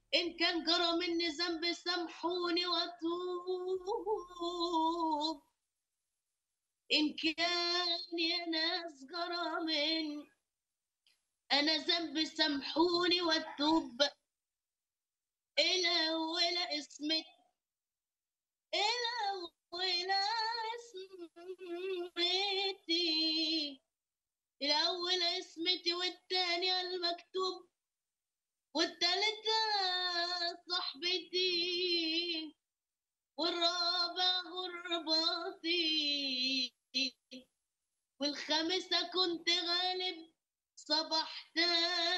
إن كان جرى مني ذنب سامحوني وأتوب إن كان يا ناس جرى مني أنا ذنب سامحوني وأتوب إلى ولا اسمك إلى ولا اسمتي الأول اسمتي والتانية المكتوب والتالتة صاحبتي والرابع غرباتي والخامسة كنت غالب صبحتها